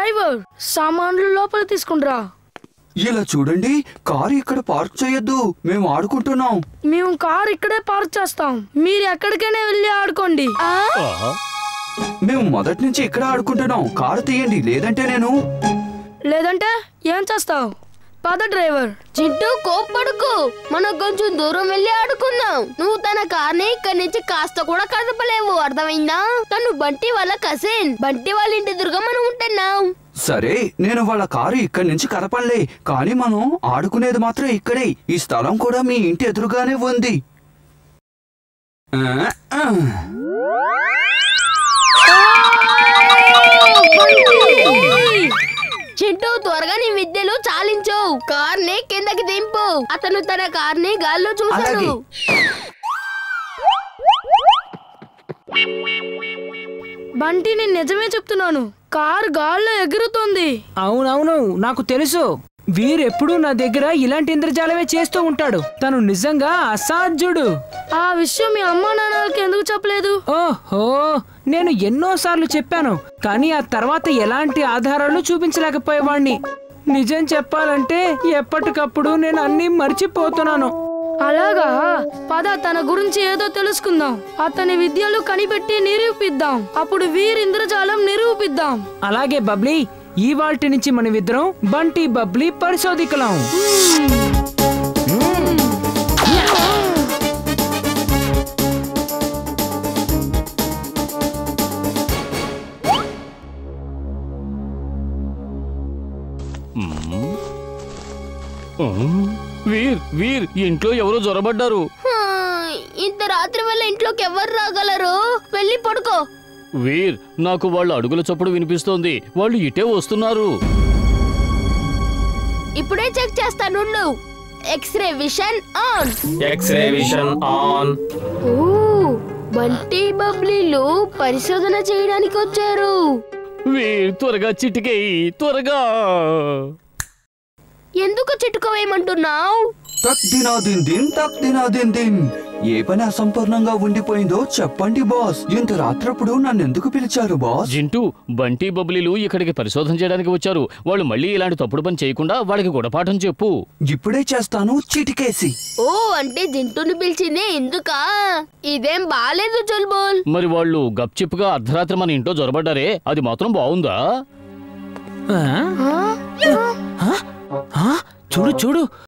Driver సామాన్లు లోపల తీసుకుండ్రా ఇలా చూడండి కారు ఇక్కడ పార్క్ చేయొద్దు మేము ఆడుకుంటున్నాం మేము కార్ ఇక్కడే పార్క్ చేస్తాం మీరు ఎక్కడికైనా వెళ్ళి ఆడుకోండి మేము మొదటి నుంచి ఇక్కడ ఆడుకుంటున్నాం కారు తీయండి లేదంటే నేను లేదంటే ఏం చేస్తావు పద డ్రైవర్ చింటూ కోప్పడుకు మనం కొంచెం దూరం వెళ్ళి ఆడుకుందాం నువ్వు తన కార్ని ఇక్కడి నుంచి కాస్త కూడా కదపలేవు అర్థమైందా తను బంటి వాళ్ళ కసిన్ బంటి వాళ్ళ ఇంటి ఎదురుగా మనం ఉంటున్నాం సరే నేను వాళ్ళ కారు ఇక్కడి నుంచి కదపంలే కానీ మనం ఆడుకునేది మాత్రం ఇక్కడే ఈ స్థలం కూడా మీ ఇంటి ఎదురుగానే ఉంది ఆ, ఆ. చింటూ త్వరగా నీ విద్యలు చాలించు కార్ని కిందకి దింపు అతను తన కార్ని గాల్లో చూశాడు అలాగే. బంటి నేను నిజమే చెప్తున్నాను కార్ గాల్లో ఎగురుతుంది అవునవును నాకు తెలుసు వీరెప్పుడు నా దగ్గర ఇలాంటి ఇంద్రజాలమే చేస్తూ ఉంటాడు తను నిజంగా అసాధ్యుడు ఆ విషయం మీ అమ్మా నాన్నలకి ఎందుకు చెప్పలేదు ఓహో నేను ఎన్నోసార్లు చెప్పాను కానీ ఆ తర్వాత ఎలాంటి ఆధారాలు చూపించలేకపోయేవాణ్ణి నిజం చెప్పాలంటే ఎప్పటికప్పుడు నేను అన్నీ మర్చిపోతున్నాను అలాగా పద తన గురించి ఏదో తెలుసుకుందాం అతని విద్యలు కనిపెట్టి నిరూపిద్దాం అప్పుడు వీరి ఇంద్రజాలం నిరూపిద్దాం అలాగే బబ్లీ ఈ వాల్టి నుంచి మనమిద్దరం బంటి బబ్లీ పరిశోధికలం వీర్ వీర్ ఇంట్లో ఎవరో జ్వరబడ్డారు హా, ఇంత రాత్రి వల్ల ఇంట్లోకి ఎవరు రాగలరు వెళ్ళి పడుకో వీర్ నాకు వాళ్ళ అడుగుల చప్పుడు వినిపిస్తోంది వాళ్ళు ఇటే వస్తున్నారు ఇప్పుడే చెక్ చేస్తాను x ray vision on x ray vision on ఓ బంటి బబ్లీలు పరిశోధన చేయడానికి వచ్చారు వీర్ త్వరగా చిటికేయి త్వరగా ఎందుకు చిట్టుకోవేయమంటున్నావు తక్ దినా దిన్ దిన్ తక్ దినా దిన్ దిన్ ఏ పని అసంపూర్ణంగా ఉండిపోయిందో చెప్పండి బాస్ ఇంత రాత్రప్పుడు నన్ను ఎందుకు పిలిచారు బాస్ జింటూ బంటి బబ్లీలు ఇక్కడికి పరిశోధన చేయడానికి వచ్చారు వాళ్ళు మళ్ళీ ఇలాంటి తప్పుడు పని చేయకుండా వాళ్ళకి గుణపాఠం చెప్పు ఇప్పుడే చేస్తాను చిటికేసి ఓ అంటే జింటూని పిలిచింది ఎందుకా ఇదేం బాలేదు చుల్బుల్ మరి వాళ్ళు గప్చిప్గా అర్ధరాత్రి మన ఇంట్లో జ్వరబడ్డారే అది మాత్రం బాగుందా ఆ? ఆ? చూడు చూడు